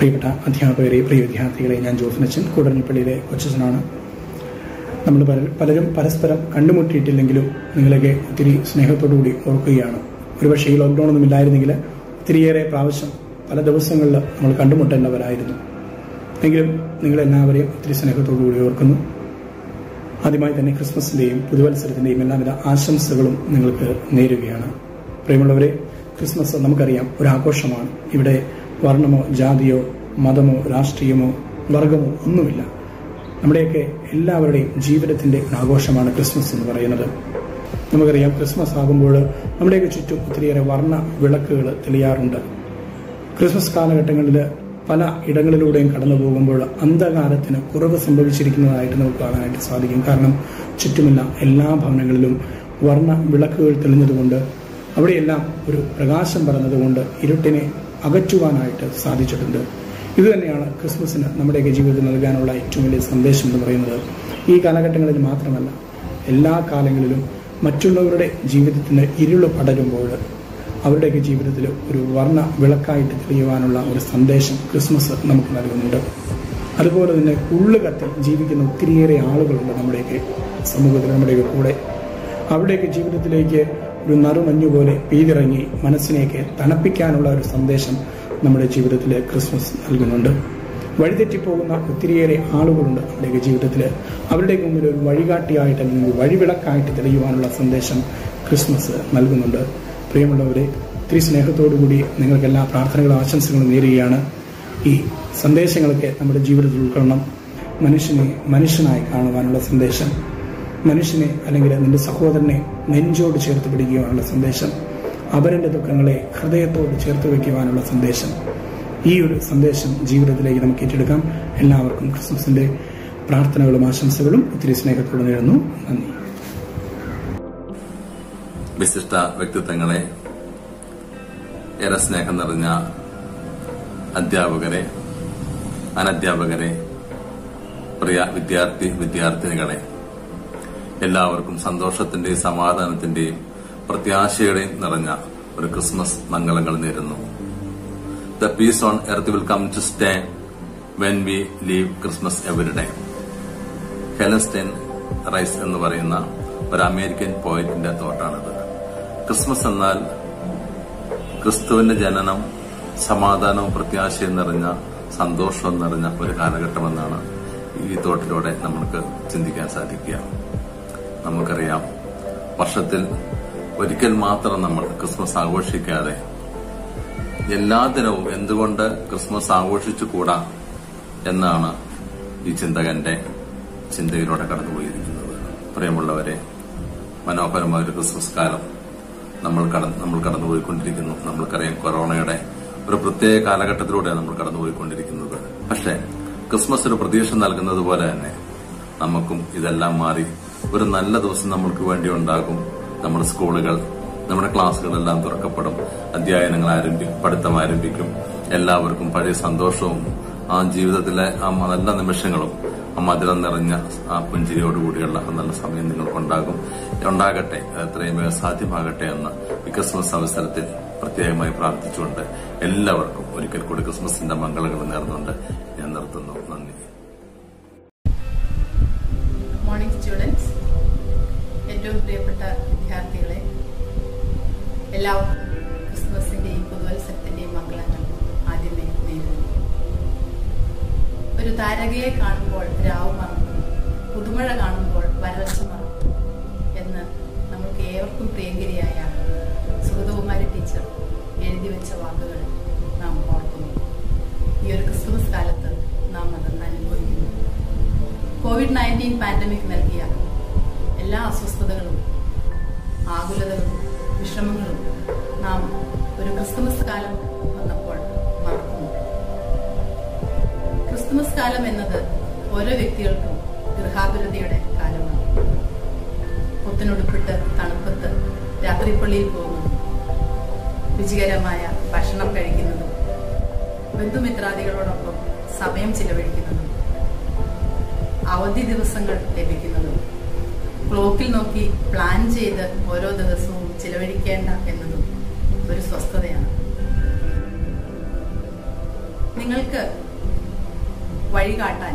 പ്രിയപ്പെട്ട അധ്യാപകരെ പ്രിയ വിദ്യാർത്ഥികളെ ഞാൻ ജോഫിനച്ചൻ കൂടരഞ്ഞിപ്പള്ളിയിലെ കൊച്ചനാണ് നമ്മൾ പല- പലരും പരസ്പരം കണ്ടുമുട്ടിയിട്ടില്ലെങ്കിലും നിങ്ങളൊക്കെ ഒത്തിരി സ്നേഹത്തോടുകൂടി ഓർക്കുകയാണ് ഒരുപക്ഷെ ഈ ലോക്ക്ഡൌൺ ഒന്നും ഇല്ലായിരുന്നെങ്കിൽ ഒത്തിരിയേറെ പ്രാവശ്യം പല ദിവസങ്ങളിൽ നമ്മൾ കണ്ടുമുട്ടേണ്ടവരായിരുന്നു എങ്കിലും നിങ്ങളെല്ലാവരെയും ഒത്തിരി സ്നേഹത്തോടുകൂടി ഓർക്കുന്നു ആദ്യമായി തന്നെ ക്രിസ്മസിന്റെയും പുതുവത്സരത്തിന്റെയും എല്ലാവിധ ആശംസകളും നിങ്ങൾക്ക് നേരുകയാണ് പ്രിയമുള്ളവരെ ക്രിസ്മസ് നമുക്കറിയാം ഒരു ആഘോഷമാണ് ഇവിടെ വർണ്ണമോ ജാതിയോ മതമോ രാഷ്ട്രീയമോ വർഗമോ ഒന്നുമില്ല നമ്മുടെയൊക്കെ എല്ലാവരുടെയും ജീവിതത്തിന്റെ ഒരു ആഘോഷമാണ് ക്രിസ്മസ് എന്ന് പറയുന്നത് നമുക്കറിയാം ക്രിസ്മസ് ആകുമ്പോൾ നമ്മുടെയൊക്കെ ചുറ്റും ഒത്തിരിയേറെ വർണ്ണ വിളക്കുകൾ തെളിയാറുണ്ട് ക്രിസ്മസ് കാലഘട്ടങ്ങളിൽ പല ഇടങ്ങളിലൂടെയും കടന്നു പോകുമ്പോൾ അന്ധകാരത്തിന് കുറവ് സംഭവിച്ചിരിക്കുന്നതായിട്ട് നമുക്ക് കാണാനായിട്ട് സാധിക്കും കാരണം ചുറ്റുമുള്ള എല്ലാ ഭവനങ്ങളിലും വർണ്ണ വിളക്കുകൾ തെളിഞ്ഞതുകൊണ്ട് അവിടെയെല്ലാം ഒരു പ്രകാശം പറഞ്ഞതുകൊണ്ട് ഇരുട്ടിനെ അകറ്റുവാനായിട്ട് സാധിച്ചിട്ടുണ്ട് ഇത് തന്നെയാണ് ക്രിസ്മസിന് നമ്മുടെയൊക്കെ ജീവിതത്തിൽ നൽകാനുള്ള ഏറ്റവും വലിയ സന്ദേശം എന്ന് പറയുന്നത് ഈ കാലഘട്ടങ്ങളിൽ മാത്രമല്ല എല്ലാ കാലങ്ങളിലും മറ്റുള്ളവരുടെ ജീവിതത്തിന് ഇരുള് പടരുമ്പോൾ അവരുടെയൊക്കെ ജീവിതത്തിൽ ഒരു വർണ്ണ വിളക്കായിട്ട് തെളിയുവാനുള്ള ഒരു സന്ദേശം ക്രിസ്മസ് നമുക്ക് നൽകുന്നുണ്ട് അതുപോലെ തന്നെ ഉള്ളു കത്തിൽ ജീവിക്കുന്ന ഒത്തിരിയേറെ ആളുകളുണ്ട് നമ്മുടെയൊക്കെ സമൂഹത്തിൽ നമ്മുടെയൊക്കെ കൂടെ അവരുടെയൊക്കെ ജീവിതത്തിലേക്ക് ഒരു നറുമഞ്ഞു പോലെ പെയ്തിറങ്ങി മനസ്സിനെയൊക്കെ തണുപ്പിക്കാനുള്ള ഒരു സന്ദേശം നമ്മുടെ ജീവിതത്തിൽ ക്രിസ്മസ് നൽകുന്നുണ്ട് വഴിതെറ്റിപ്പോകുന്ന ഒത്തിരിയേറെ ആളുകളുണ്ട് നമ്മുടെയൊക്കെ ജീവിതത്തിൽ അവരുടെയൊക്കെ മുമ്പിൽ ഒരു വഴികാട്ടിയായിട്ട് അല്ലെങ്കിൽ വഴിവിളക്കായിട്ട് തെളിയുവാനുള്ള സന്ദേശം ക്രിസ്മസ് നൽകുന്നുണ്ട് പ്രിയമുള്ളവരെ ഒത്തിരി സ്നേഹത്തോടുകൂടി നിങ്ങൾക്ക് എല്ലാ പ്രാർത്ഥനകളും ആശംസകളും നേരുകയാണ് ഈ സന്ദേശങ്ങളൊക്കെ നമ്മുടെ ജീവിതത്തിൽ ഉൾക്കൊള്ളണം മനുഷ്യനെ മനുഷ്യനായി കാണുവാനുള്ള സന്ദേശം മനുഷ്യനെ അല്ലെങ്കിൽ നിന്റെ സഹോദരനെ നെഞ്ചോട് ചേർത്ത് പിടിക്കുവാനുള്ള സന്ദേശം അവരന്റെ ദുഃഖങ്ങളെ ഹൃദയത്തോട് ചേർത്ത് വയ്ക്കുവാനുള്ള സന്ദേശം ഈ ഒരു സന്ദേശം ജീവിതത്തിലേക്ക് നമുക്ക് ഏറ്റെടുക്കാം എല്ലാവർക്കും ക്രിസ്മസിന്റെ പ്രാർത്ഥനകളും ആശംസകളും ഒത്തിരി സ്നേഹത്തോടെ നേരുന്നു നന്ദി വിശിഷ്ട വ്യക്തിത്വങ്ങളെ ഏറെ സ്നേഹം നിറഞ്ഞ അധ്യാപകരെ അനധ്യാപകരെ പ്രിയ വിദ്യാർത്ഥി വിദ്യാർത്ഥിനികളെ എല്ലാവർക്കും സന്തോഷത്തിന്റെയും സമാധാനത്തിന്റെയും പ്രത്യാശയുടെയും നിറഞ്ഞ ഒരു ക്രിസ്മസ് മംഗളങ്ങൾ നേരുന്നു the peace on earth will come to stay when we live Christmas every day Helen Steiner Rice എന്ന് പറയുന്ന ഒരു അമേരിക്കൻ പോയിന്റിന്റെ തോട്ടാണിത് ക്രിസ്മസ് എന്നാൽ ക്രിസ്തുവിന്റെ ജനനം സമാധാനവും പ്രത്യാശയും നിറഞ്ഞ സന്തോഷവും നിറഞ്ഞ ഒരു കാലഘട്ടമെന്നാണ് ഈ തോട്ടിലൂടെ നമുക്ക് ചിന്തിക്കാൻ സാധിക്കുക നമുക്കറിയാം വർഷത്തിൽ ഒരിക്കൽ മാത്രം നമ്മൾ ക്രിസ്മസ് ആഘോഷിക്കാതെ എല്ലാ ദിനവും എന്തുകൊണ്ട് ക്രിസ്മസ് ആഘോഷിച്ചുകൂടാ എന്നാണ് ഈ ചിന്തകന്റെ ചിന്തയിലൂടെ കടന്നുപോയിരിക്കുന്നത് പ്രിയമുള്ളവരെ മനോഹരമായ ഒരു ക്രിസ്മസ് കാലം നമ്മൾ കടന്ന് നമ്മൾ കടന്നുപോയിക്കൊണ്ടിരിക്കുന്നു നമ്മൾക്കറിയാം കൊറോണയുടെ ഒരു പ്രത്യേക കാലഘട്ടത്തിലൂടെയാണ് നമ്മൾ കടന്നുപോയിക്കൊണ്ടിരിക്കുന്നത് പക്ഷേ ക്രിസ്മസ് ഒരു പ്രതീക്ഷ നൽകുന്നത് പോലെ തന്നെ നമുക്കും ഇതെല്ലാം മാറി ഒരു നല്ല ദിവസം നമ്മൾക്ക് വേണ്ടി ഉണ്ടാകും നമ്മുടെ സ്കൂളുകൾ നമ്മുടെ ക്ലാസ്സുകളെല്ലാം തുറക്കപ്പെടും അധ്യയനങ്ങൾ ആരംഭിക്കും പഠിത്തം ആരംഭിക്കും എല്ലാവർക്കും പഴയ സന്തോഷവും ആ ജീവിതത്തിലെ ആ നല്ല നിമിഷങ്ങളും ആ മധുരം നിറഞ്ഞ ആ പുഞ്ചിരിയോടുകൂടിയുള്ള ആ നല്ല സമയം നിങ്ങൾക്കുണ്ടാകും ഉണ്ടാകട്ടെ എത്രയും വേഗം സാധ്യമാകട്ടെ എന്ന് ഈ ക്രിസ്മസ് അവസരത്തിൽ പ്രത്യേകമായി പ്രാർത്ഥിച്ചുകൊണ്ട് എല്ലാവർക്കും ഒരിക്കൽ കൂടി ക്രിസ്മസിന്റെ മംഗളങ്ങൾ നേർന്നുകൊണ്ട് ഞാൻ നിർത്തുന്നു നന്ദി മോർണിംഗ് സ്റ്റുഡൻസ് ഏറ്റവും പ്രിയപ്പെട്ട വിദ്യാർത്ഥികളെ എല്ലാവർക്കും ക്രിസ്മസിന്റെയും പുതുവത്സരത്തിന്റെയും മംഗളങ്ങൾ ആദ്യമേ നേരുന്നു ഒരു താരകയെ കാണുമ്പോൾ രാവ് മറന്നു പുതുമഴ കാണുമ്പോൾ വരൾച്ച മറന്നു എന്ന് നമുക്ക് ഏവർക്കും പ്രിയങ്കരിയായ സുഗതകുമാരി ടീച്ചർ എഴുതി വെച്ച വാക്കുകൾ നാം ഓർക്കുന്നു ഈ ഒരു ക്രിസ്മസ് കാലത്ത് നാം അതെന്ന് അനുഭവിക്കുന്നു കോവിഡ് നയൻറ്റീൻ പാൻഡമിക് നൽകിയ എല്ലാ അസ്വസ്ഥതകളും ആകുലതകളും വിഷമങ്ങളും നാം ഒരു ക്രിസ്തുമസ് കാലം വന്നപ്പോൾ മറക്കുന്നു ക്രിസ്തുമസ് കാലം എന്നത് ഓരോ വ്യക്തികൾക്കും ഗൃഹാതുരതയുടെ കാലമാണ് പുത്തനുടുപ്പിട്ട് തണുപ്പത്ത് രാത്രിപ്പള്ളിയിൽ പോകുന്നതും രുചികരമായ ഭക്ഷണം കഴിക്കുന്നതും ബന്ധുമിത്രാദികളോടൊപ്പം സമയം ചിലവഴിക്കുന്നതും അവധി ദിവസങ്ങൾ ലഭിക്കുന്നതും ക്ലോക്കിൽ നോക്കി പ്ലാൻ ചെയ്ത് ഓരോ ദിവസവും ചിലവഴിക്കേണ്ട എന്നതും ഒരു സ്വസ്ഥതയാണ് നിങ്ങൾക്ക് വഴി കാട്ടാൻ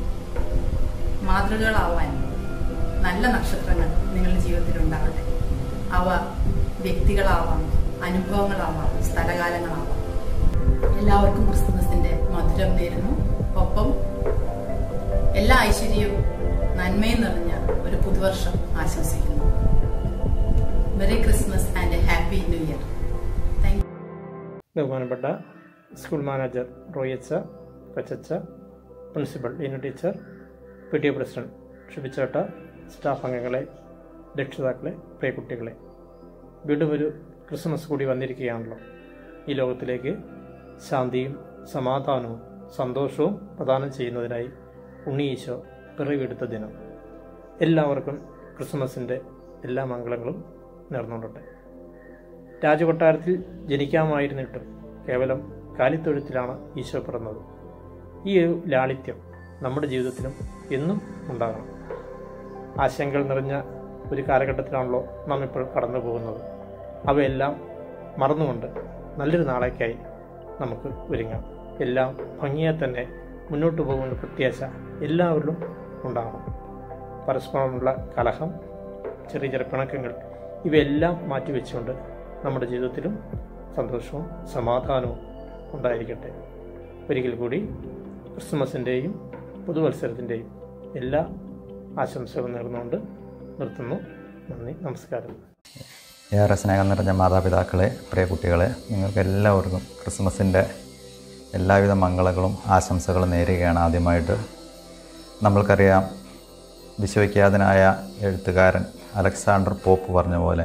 മാതൃകകളാവാൻ നല്ല നക്ഷത്രങ്ങൾ നിങ്ങളുടെ ജീവിതത്തിൽ ഉണ്ടാവട്ടെ അവ വ്യക്തികളാവാം അനുഭവങ്ങളാവാം സ്ഥലകാലങ്ങളാവാം എല്ലാവർക്കും ക്രിസ്മസിന്റെ മധുരം നേരുന്നു ഒപ്പം എല്ലാ ഐശ്വര്യവും നന്മയും നിറഞ്ഞ ഒരു പുതുവർഷം ആശംസിക്കുന്നു merry Christmas and happy new year thank ബഹുമാനപ്പെട്ട സ്കൂൾ മാനേജർ റോയച്ച കൊച്ചച്ച principal Leena teacher P T A president ഷിബിച്ചേട്ട സ്റ്റാഫ് അംഗങ്ങളെ രക്ഷിതാക്കളെ പ്രിയ കുട്ടികളെ വീണ്ടും ഒരു ക്രിസ്മസ് കൂടി വന്നിരിക്കുകയാണല്ലോ ഈ ലോകത്തിലേക്ക് ശാന്തിയും സമാധാനവും സന്തോഷവും പ്രദാനം ചെയ്യുന്നതിനായി ഉണ്ണീശോ പിറവിയെടുത്ത ദിനം എല്ലാവർക്കും ക്രിസ്മസിൻ്റെ എല്ലാ മംഗളങ്ങളും നേർന്നുകൊള്ളട്ടെ രാജകൊട്ടാരത്തിൽ ജനിക്കാമായിരുന്നിട്ടും കേവലം കാലിത്തൊഴുത്തിലാണ് ഈശോ പിറന്നത് ഈ ഒരു ലാളിത്യം നമ്മുടെ ജീവിതത്തിലും എന്നും ഉണ്ടാകണം ആശങ്കകൾ നിറഞ്ഞ ഒരു കാലഘട്ടത്തിലാണല്ലോ നാം ഇപ്പോൾ കടന്നു പോകുന്നത് അവയെല്ലാം മറന്നുകൊണ്ട് നല്ലൊരു നാളേക്കായി നമുക്ക് ഒരുങ്ങാം എല്ലാം ഭംഗിയായി തന്നെ മുന്നോട്ട് പോകുന്ന പ്രത്യാശ എല്ലാവരിലും ഉണ്ടാകണം പരസ്പരമുള്ള കലഹം ചെറിയ ചെറിയ പിണക്കങ്ങൾ ഇവയെല്ലാം മാറ്റിവെച്ചുകൊണ്ട് നമ്മുടെ ജീവിതത്തിലും സന്തോഷവും സമാധാനവും ഉണ്ടായിരിക്കട്ടെ ഒരിക്കൽ കൂടി ക്രിസ്മസിൻ്റെയും പുതുവത്സരത്തിൻ്റെയും എല്ലാ ആശംസകളും നേർന്നുകൊണ്ട് നിർത്തുന്നു നന്ദി നമസ്കാരം ഏറെ സ്നേഹം നിറഞ്ഞ മാതാപിതാക്കളെ പ്രിയ കുട്ടികളെ നിങ്ങൾക്ക് എല്ലാവർക്കും ക്രിസ്മസിൻ്റെ എല്ലാവിധ മംഗളങ്ങളും ആശംസകളും നേരുകയാണ് ആദ്യമായിട്ട് നമ്മൾക്കറിയാം വിശ്വവിഖ്യാതനായ എഴുത്തുകാരൻ അലക്സാണ്ടർ പോപ്പ് പറഞ്ഞ പോലെ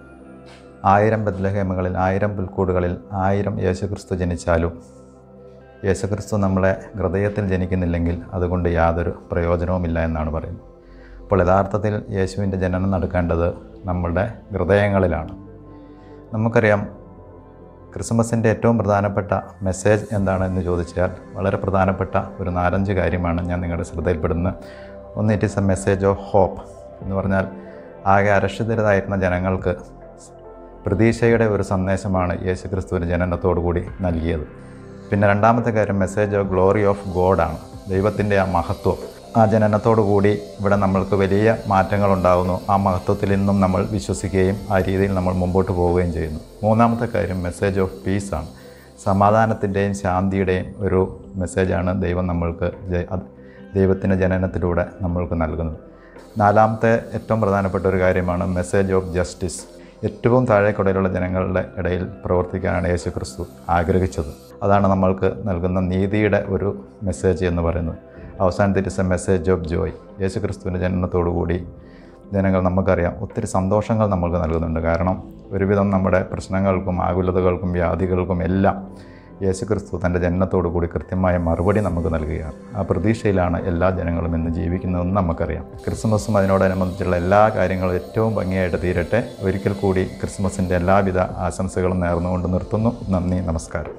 ആയിരം ബദ്ലഹേമകളിൽ ആയിരം പുൽക്കൂടുകളിൽ ആയിരം യേശുക്രിസ്തു ജനിച്ചാലും യേശുക്രിസ്തു നമ്മളെ ഹൃദയത്തിൽ ജനിക്കുന്നില്ലെങ്കിൽ അതുകൊണ്ട് യാതൊരു പ്രയോജനവുമില്ല എന്നാണ് പറയുന്നത് അപ്പോൾ യഥാർത്ഥത്തിൽ യേശുവിൻ്റെ ജനനം നടക്കേണ്ടത് നമ്മളുടെ ഹൃദയങ്ങളിലാണ് നമുക്കറിയാം ക്രിസ്മസിൻ്റെ ഏറ്റവും പ്രധാനപ്പെട്ട മെസ്സേജ് എന്താണെന്ന് ചോദിച്ചാൽ വളരെ പ്രധാനപ്പെട്ട ഒരു നാലഞ്ച് കാര്യമാണ് ഞാൻ നിങ്ങളുടെ ശ്രദ്ധയിൽപ്പെടുന്നത് ഒന്ന് it is a message of hope എന്ന് പറഞ്ഞാൽ ആകെ അരക്ഷിതരായിരുന്ന ജനങ്ങൾക്ക് പ്രതീക്ഷയുടെ ഒരു സന്ദേശമാണ് യേശു ക്രിസ്തുവിൻ്റെ ജനനത്തോടുകൂടി നൽകിയത് പിന്നെ രണ്ടാമത്തെ കാര്യം മെസ്സേജ് ഓഫ് ഗ്ലോറി ഓഫ് ഗോഡാണ് ദൈവത്തിൻ്റെ ആ മഹത്വം ആ ജനനത്തോടുകൂടി ഇവിടെ നമ്മൾക്ക് വലിയ മാറ്റങ്ങൾ ഉണ്ടാകുന്നു ആ മഹത്വത്തിൽ നിന്നും നമ്മൾ വിശ്വസിക്കുകയും ആ രീതിയിൽ നമ്മൾ മുമ്പോട്ട് പോവുകയും ചെയ്യുന്നു മൂന്നാമത്തെ കാര്യം മെസ്സേജ് ഓഫ് പീസാണ് സമാധാനത്തിൻ്റെയും ശാന്തിയുടെയും ഒരു മെസ്സേജാണ് ദൈവം നമ്മൾക്ക് ജ- അത് ദൈവത്തിൻ്റെ ജനനത്തിലൂടെ നമ്മൾക്ക് നൽകുന്നത് നാലാമത്തെ ഏറ്റവും പ്രധാനപ്പെട്ട ഒരു കാര്യമാണ് മെസ്സേജ് ഓഫ് ജസ്റ്റിസ് ഏറ്റവും താഴേക്കുടയിലുള്ള ജനങ്ങളുടെ ഇടയിൽ പ്രവർത്തിക്കാനാണ് യേശു ക്രിസ്തു ആഗ്രഹിച്ചത് അതാണ് നമ്മൾക്ക് നൽകുന്ന നീതിയുടെ ഒരു മെസ്സേജ് എന്ന് പറയുന്നത് അവസാനത്തെ it's a message of joy Yesu ക്രിസ്തുവിൻ്റെ ജനനത്തോടുകൂടി ജനങ്ങൾ നമുക്കറിയാം ഒത്തിരി സന്തോഷങ്ങൾ നമ്മൾക്ക് നൽകുന്നുണ്ട് കാരണം ഒരുവിധം നമ്മുടെ പ്രശ്നങ്ങൾക്കും ആകുലതകൾക്കും വ്യാധികൾക്കും എല്ലാം യേശുക്രിസ്തു തൻ്റെ ജനനത്തോടുകൂടി കൃത്യമായ മറുപടി നമുക്ക് നൽകുകയാണ് ആ പ്രതീക്ഷയിലാണ് എല്ലാ ജനങ്ങളും ഇന്ന് ജീവിക്കുന്നതെന്ന് നമുക്കറിയാം ക്രിസ്മസും അതിനോടനുബന്ധിച്ചുള്ള എല്ലാ കാര്യങ്ങളും ഏറ്റവും ഭംഗിയായിട്ട് തീരട്ടെ ഒരിക്കൽ കൂടി ക്രിസ്മസിൻ്റെ എല്ലാവിധ ആശംസകളും നേർന്നുകൊണ്ട് നിർത്തുന്നു നന്ദി നമസ്കാരം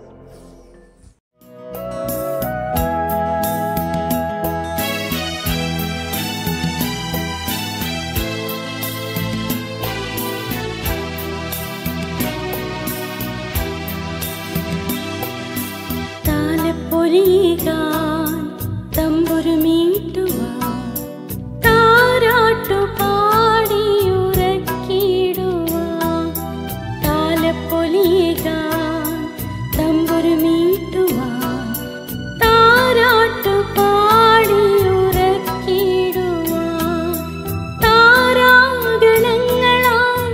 താലപ്പൊലികാൻ തമ്പുരുമീട്ടുവാൻ താരാട്ടു പാടിയുറക്കിടുവാൻ താലപ്പൊലികാൻ തമ്പുരുമീട്ടുവാൻ താരാട്ടു പാടിയുറക്കിടുവാൻ താരാഗണങ്ങളാൽ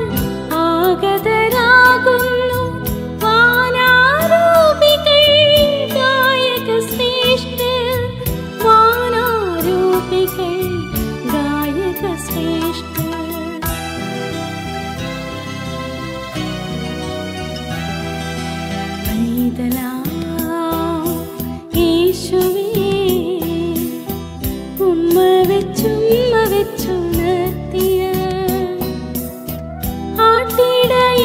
ആഗതരാകുന്നു വാനാരൂപികൾ ഗായക ശ്രേഷ്ഠർ വാനാരൂപികൾ ഗായക ശ്രേഷ്ഠർ പൈതലാം യേശുവേ ഉമ്മ വെച്ചുമ്മ വെച്ചുണർത്തിയ ആട്ടിടയ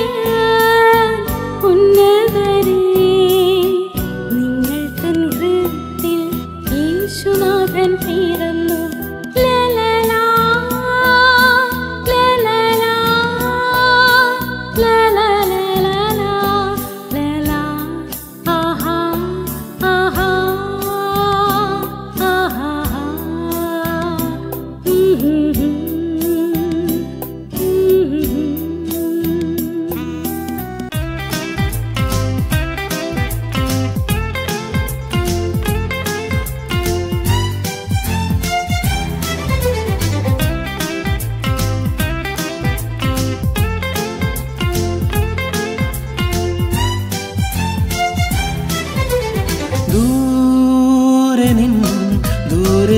ഉന്നതരേ നിങ്ങൾ തൻ ഹൃത്തിൽ യേശുനാഥൻ പിറന്നു ലലലാ, ലലലാ, ലലലലലാ, ലലാ. ആഹാ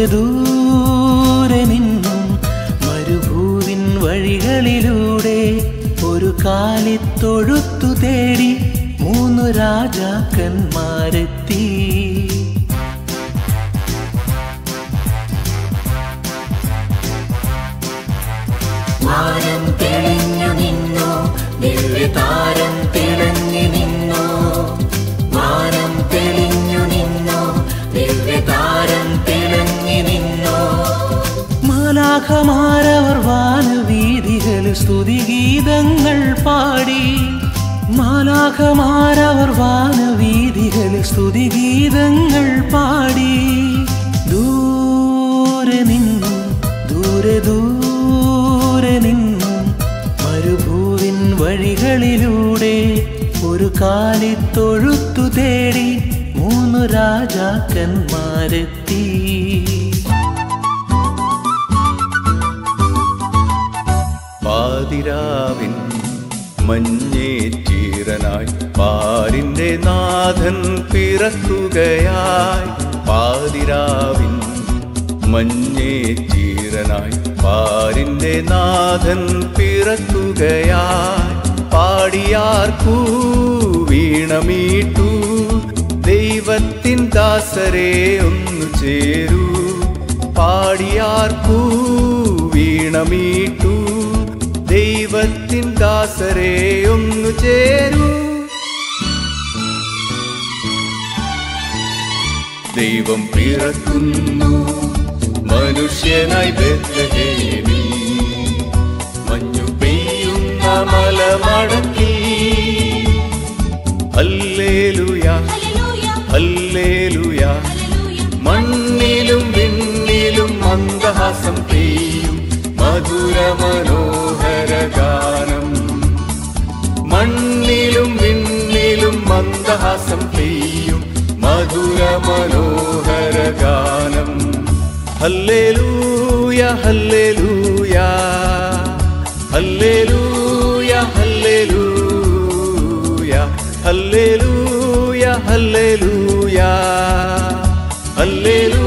ദൂരെ നിന്നും മരുഭൂവിൻ വഴികളിലൂടെ ഒരു കാലിത്തൊഴുത്തു തേടി മൂന്നു രാജാക്കന്മാരെത്തി വാനം തെളിഞ്ഞു നിന്നു ദിവ്യതാരം തിളങ്ങി നിന്നു വാനം തെളിഞ്ഞു നിന്നു ദിവ്യതാരം തിളങ്ങി നിന്നു മാലാഖമാരവർ വാനവീതികളിൽ സ്തുതിഗീതങ്ങൾ പാടി മാലാഖമാരവർ വാനവീതികളിൽ സ്തുതിഗീതങ്ങൾ പാടി ദൂരെ നിന്നും ദൂരെ ദൂരെ നിന്നും മരുഭൂവിൻ വഴികളിലൂടെ ഒരു കാലിത്തൊഴുത്തു തേടി മൂന്നു രാജാക്കന്മാരെത്തി പാതിരാവിൻ മഞ്ഞേറ്റീരനായി പാരിന്റെ നാഥൻ പിറക്കുകയായി പാതിരാവിൻ മഞ്ഞേറ്റീരനായി പാരിന്റെ നാഥൻ പിറക്കുകയായി പാടിയാർക്കൂ വീണമീട്ടു ദൈവത്തിൻ ദാസരെ ഒന്നു ചേരൂ പാടിയാർക്കൂ വീണമീട്ടു ദൈവത്തിൻ ദാസരെ ഒന്നു ചേരൂ ദൈവം പിറക്കുന്നു മനുഷ്യനായി ബെത്ലഹേമിൽ മഞ്ഞു പെയ്യുന്ന മലമടക്കി ഹല്ലേലൂയ ഹല്ലേലൂയ മണ്ണിലും വിണ്ണിലും മന്ദഹാസം പെയ്യും മധുര മനോഹര ഗാനം മണ്ണിലും വിണ്ണിലും മന്ദഹാസം പെയ്യും മധുര മനോഹര ഗാനം hallelujah hallelujah hallelujah hallelujah hallelujah hallelujah hallelujah